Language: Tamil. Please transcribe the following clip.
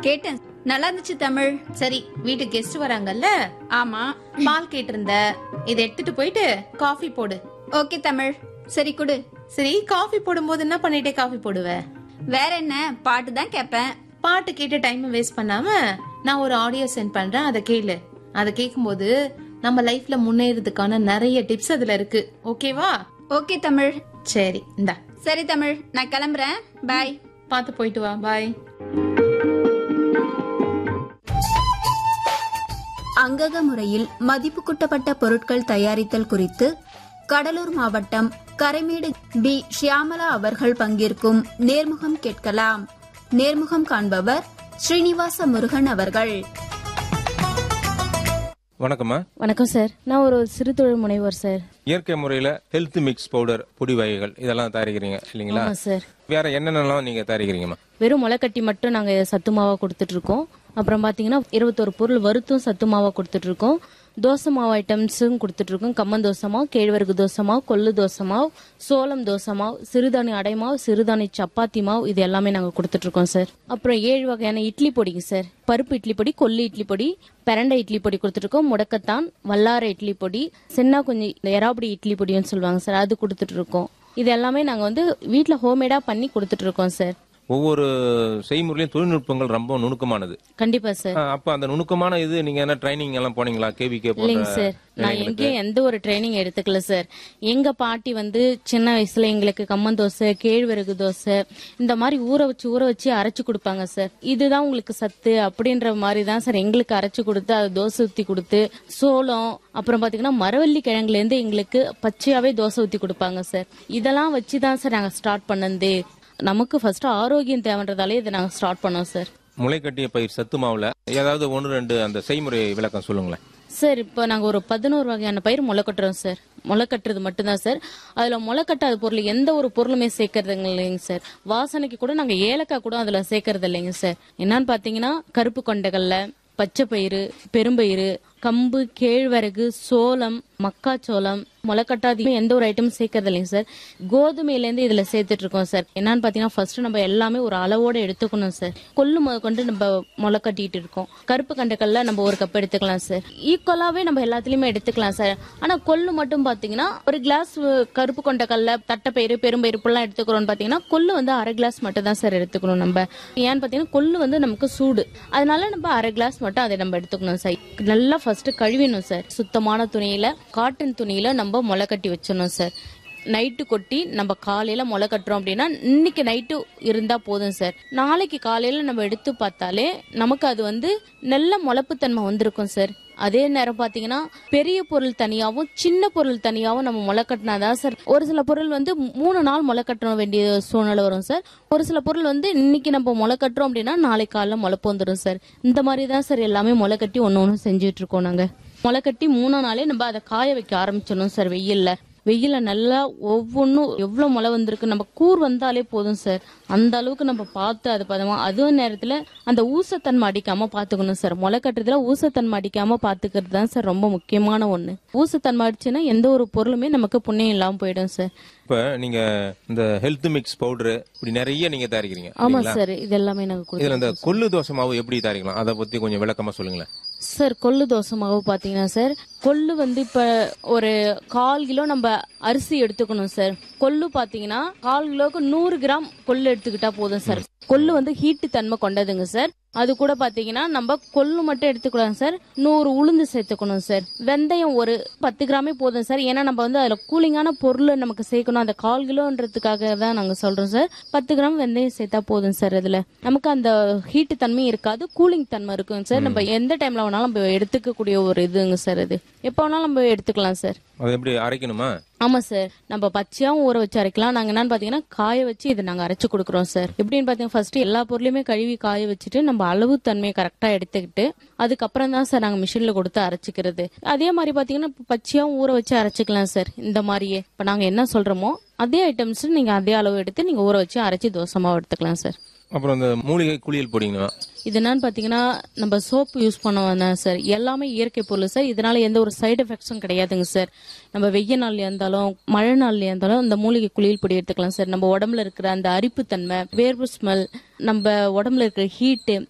கேட்டேன் நல்லா இருந்துச்சு தமிழ் சரி வீட்டுக்கு கெஸ்ட் வராங்கல்ல ஆமா பால் கேட்டிருந்த இதை எடுத்துட்டு போயிட்டு காஃபி போடு ஓகே தமிழ் சரி குடு சரி காஃபி போடும்போது என்ன பண்ணிட்டே காஃபி போடுவ வேற என்ன பாட்டு தான் கேட்பேன் பாட்டு கேட்டு டைம் வேஸ்ட் பண்ணாம நான் ஒரு ஆடியோ சென்ட் பண்றேன் அதை கேளு அதை கேட்கும்போது நம்ம லைஃப்ல முன்னேறதுக்கான நிறைய டிப்ஸ் அதுல இருக்கு ஓகேவா ஓகே தமிழ் சரி இந்தா சரி தமிழ் நான் கிளம்புறேன் பாய் பார்த்து போயிட்டு வா பாய் அங்கக முறையில் மதிப்பு கூட்டப்பட்ட பொருட்கள் தயாரித்தல் குறித்து கடலூர் மாவட்டம் கரைமேடு பி ஷியாமலா அவர்கள் பங்கேற்கும் நேர்முகம் கேட்கலாம் நேர்முகம் காண்பவர் ஸ்ரீனிவாச முருகன் அவர்கள் வணக்கம்மா வணக்கம் சார் நான் ஒரு சிறு தொழில் முனைவர் சார் இயற்கை முறையில ஹெல்த் மிக்ஸ் பவுடர் பொடி வகைகள் இதெல்லாம் தயாரிக்கிறீங்க இல்லைங்களா ஆமா சார் வேற என்னென்னலாம் நீங்க தயாரிக்கிறீங்கம்மா வெறும் முளைக்கட்டி மட்டும் நாங்க சத்து மாவா கொடுத்துட்டு இருக்கோம் அப்புறம் பாத்தீங்கன்னா இருபத்தொரு பொருள் வறுத்தும் சத்து மாவா கொடுத்துட்டு இருக்கோம் தோசை மாவு ஐட்டம்ஸும் கொடுத்துட்டு இருக்கோம் கம்மன் தோசை மாவு கேழ்வரகு தோசை மாவு கொள்ளு தோசை மாவு சோளம் தோசை மாவு சிறுதானி அடை மாவு சிறுதானி சப்பாத்தி மாவு இது எல்லாமே நாங்க கொடுத்துட்டு இருக்கோம் சார் அப்புறம் ஏழு வகையான இட்லி பொடிங்க சார் பருப்பு இட்லி பொடி கொள்ளு இட்லி பொடி பிரண்டை இட்லி பொடி கொடுத்துட்டு இருக்கோம் முடக்கத்தான் வல்லார இட்லி பொடி சென்னா கொஞ்சம் இந்த எறாபடி இட்லி பொடின்னு சொல்லுவாங்க சார் அது கொடுத்துட்டு இருக்கோம் இது எல்லாமே நாங்க வந்து வீட்ல ஹோம்மேடா பண்ணி கொடுத்துட்டு இருக்கோம் சார் ஒவ்வொரு செய்முறையிலும் தொழில்நுட்பங்கள் ரொம்ப நுணுக்கமானது கண்டிப்பா சார் ஆ, அப்ப அந்த நுணுக்கமான இது நீங்க என்ன ட்ரைனிங் எல்லாம் போனீங்களா கேவிகே இல்லைங்க போன்ற சார் நான் எங்கேயும் எந்த ஒரு ட்ரைனிங் எடுத்துக்கல சார் எங்க பாட்டி வந்து சின்ன வயசுல எங்களுக்கு கம்மன் தோசை கேழ்வரகு தோசை இந்த மாதிரி ஊற வச்சு ஊற வச்சு அரைச்சு கொடுப்பாங்க சார் இதுதான் உங்களுக்கு சத்து அப்படின்ற மாதிரி தான் சார் எங்களுக்கு அரைச்சு கொடுத்து அதை தோசை ஊத்தி கொடுத்து சோளம் அப்புறம் பாத்தீங்கன்னா மரவள்ளி கிழங்குல இருந்து எங்களுக்கு பச்சையாவே தோசை ஊத்தி கொடுப்பாங்க சார் இதெல்லாம் வச்சு தான் சார் நாங்க ஸ்டார்ட் பண்ணது நமக்கு ஃபர்ஸ்ட் ஆரோக்கியம் தேவைன்றதாலே இதை நாங்க ஸ்டார்ட் பண்ணோம் சார் முளைக்கட்டிய பயிர் சத்து மாவுல ஏதாவது ஒன்று ரெண்டு அந்த செய்முறை விளக்கம் சொல்லுங்களேன் சார் இப்போ நாங்கள் ஒரு பதினோரு வகையான பயிர் முளை கட்டுறோம் சார் முளை கட்டுறது மட்டும்தான் சார் அதில் முளை கட்டாத பொருள் எந்த ஒரு பொருளுமே சேர்க்கறது இல்லைங்க சார் வாசனைக்கு கூட நாங்கள் ஏலக்காய் கூட அதில் சேர்க்கறது இல்லைங்க சார் என்னன்னு பார்த்தீங்கன்னா கருப்பு கொண்டைகள்ல பச்சை பயிறு பெரும்பயிறு கம்பு கேழ்வரகு சோளம் மக்காச்சோளம் முளைக்கட்டாதி எந்த ஒரு ஐட்டம் சேர்க்கறது இல்லைங்க சார் கோதுமையிலேருந்து இதில் சேர்த்துட்டு இருக்கோம் சார் என்னன்னு பார்த்தீங்கன்னா ஃபர்ஸ்ட் நம்ம எல்லாமே ஒரு அளவோட எடுத்துக்கணும் சார் கொள்ளு முத கொண்டு நம்ம முளை கட்டிட்டு இருக்கோம் கருப்பு கண்டைக்கல்ல நம்ம ஒரு கப் எடுத்துக்கலாம் சார் ஈக்குவலாவே நம்ம எல்லாத்துலயுமே எடுத்துக்கலாம் சார் ஆனா கொள்ளு மட்டும் பாத்தீங்கன்னா ஒரு கிளாஸ் கருப்பு கொண்டைக்கல்ல தட்டைப்பயிறு பெரும்பயிறு இப்பெல்லாம் எடுத்துக்கிறோம்னு பாத்தீங்கன்னா கொள்ளு வந்து அரை கிளாஸ் மட்டும் தான் சார் எடுத்துக்கணும் நம்ம ஏன்னு பாத்தீங்கன்னா கொள்ளு வந்து நமக்கு சூடு அதனால நம்ம அரை கிளாஸ் மட்டும் அதை நம்ம எடுத்துக்கணும் சார் நல்லா ஃபர்ஸ்ட் கழுவிடணும் சார் சுத்தமான துணியில காட்டன் துணியில நம்ம முளை கட்டி வச்சிடணும் சார் நைட்டு கொட்டி நம்ம காலையில முளை கட்டுறோம் அப்படின்னா இன்னைக்கு நைட்டு இருந்தா போதும் சார் நாளைக்கு காலையில நம்ம எடுத்து பார்த்தாலே நமக்கு அது வந்து நல்ல முளப்புத்தன்மை வந்திருக்கும் சார் அதே நேரம் பாத்தீங்கன்னா பெரிய பொருள் தனியாவும் சின்ன பொருள் தனியாவும் நம்ம முளை கட்டினாதான் சார் ஒரு சில பொருள் வந்து மூணு நாள் முளை கட்ட வேண்டிய சூழ்நிலை வரும் சார் ஒரு சில பொருள் வந்து இன்னைக்கு நம்ம முளை கட்டுறோம் அப்படின்னா நாளைக்கு காலைல முளைப்பு வந்துடும் சார் இந்த மாதிரி தான் சார் எல்லாமே முளை கட்டி ஒன்று ஒன்று செஞ்சுட்டு இருக்கோம் நாங்க முளை கட்டி மூணாம் நாளே நம்ம அதை காய வைக்க ஆரம்பிச்சிடணும் சார் வெயில்ல வெயில நல்லா ஒவ்வொன்றும் எவ்வளோ மழை வந்திருக்கு நம்ம கூர் வந்தாலே போதும் சார் அந்த அளவுக்கு நம்ம பார்த்து அது பதமா அதுவும் நேரத்தில் அந்த ஊசத்தன்மை அடிக்காம பார்த்துக்கணும் சார் முளை கட்டுறதுல ஊசத்தன்மை அடிக்காம பார்த்துக்கிறது தான் சார் ரொம்ப முக்கியமான ஒன்று ஊசத்தன்மை அடிச்சுன்னா எந்த ஒரு பொருளுமே நமக்கு புண்ணியம் இல்லாமல் போயிடும் சார் இப்ப நீங்க இந்த ஹெல்த் மிக்ஸ் பவுடர் இப்படி நிறைய நீங்க தயாரிக்கிறீங்க ஆமா இல்லைங்களா? சார் இது எல்லாமே நாங்கள் இதுல இந்த கொடுத்துருக்கோம் கொள்ளு தோசை மாவு எப்படி தயாரிக்கலாம் அதை பத்தி கொஞ்சம் விளக்கமா சொல்லுங்களேன் சார் கொள்ளு தோசை மாவு பார்த்தீங்கன்னா சார் கொள்ளு வந்து இப்போ ஒரு கால் கிலோ நம்ம அரிசி எடுத்துக்கணும் சார் கொள்ளு பார்த்தீங்கன்னா கால் கிலோவுக்கு நூறு கிராம் கொள்ளு எடுத்துக்கிட்டா போதும் சார் கொள்ளு வந்து ஹீட்டு தன்மை கொண்டதுங்க சார் அது கூட பார்த்தீங்கன்னா நம்ம கொள்ளு மட்டும் எடுத்துக்கலாம் சார் நூறு உளுந்து சேர்த்துக்கணும் சார் வெந்தயம் ஒரு பத்து கிராமே போதும் சார் ஏன்னா நம்ம வந்து அதில் கூலிங்கான பொருள் நமக்கு சேர்க்கணும் அந்த கால் கிலோன்றதுக்காக தான் நாங்கள் சொல்கிறோம் சார் பத்து கிராம் வெந்தயம் சேர்த்தா போதும் சார் அதில் நமக்கு அந்த ஹீட்டு தன்மை இருக்காது கூலிங் தன்மை இருக்குங்க சார் நம்ம எந்த டைம்ல வேணாலும் நம்ம எடுத்துக்கக்கூடிய ஒரு இதுங்க சார் அது எப்போ வேணாலும் நம்ம எடுத்துக்கலாம் சார் அது எப்படி அரைக்கணுமா ஆமா சார் நம்ம பச்சையாவும் ஊற வச்சு அரைக்கலாம் நாங்க என்னன்னு பாத்தீங்கன்னா காய வச்சு இதை நாங்க அரைச்சு கொடுக்குறோம் சார் எப்படின்னு பாத்தீங்கன்னா ஃபர்ஸ்ட் எல்லா பொருளையுமே கழுவி காய வச்சுட்டு நம்ம அளவு தன்மையை கரெக்டா எடுத்துக்கிட்டு அதுக்கப்புறம் தான் சார் நாங்க மிஷின்ல கொடுத்து அரைச்சிக்கிறது அதே மாதிரி பாத்தீங்கன்னா இப்ப பச்சையாவும் ஊற வச்சு அரைச்சிக்கலாம் சார் இந்த மாதிரியே இப்ப நாங்க என்ன சொல்றோமோ அதே ஐட்டம்ஸ் நீங்க அதே அளவு எடுத்து நீங்க ஊற வச்சு அரைச்சு தோசை மாவு எடுத்துக்கலாம் சார் அப்புறம் இந்த மூலிகை குளியல் பொடிங்கண்ணா இது என்னன்னு பாத்தீங்கன்னா நம்ம சோப்பு யூஸ் பண்ண வேணாம் சார் எல்லாமே இயற்கை பொருள் சார் இதனால எந்த ஒரு சைடு எஃபெக்ட்ஸும் கிடையாதுங்க சார் நம்ம வெய்ய நாள்ல இருந்தாலும் மழை நாள்ல இருந்தாலும் இந்த மூலிகை குளியல் பொடி எடுத்துக்கலாம் சார் நம்ம உடம்புல இருக்கிற அந்த அரிப்புத்தன்மை வேர்வு ஸ்மெல் நம்ம உடம்புல இருக்கிற ஹீட்டு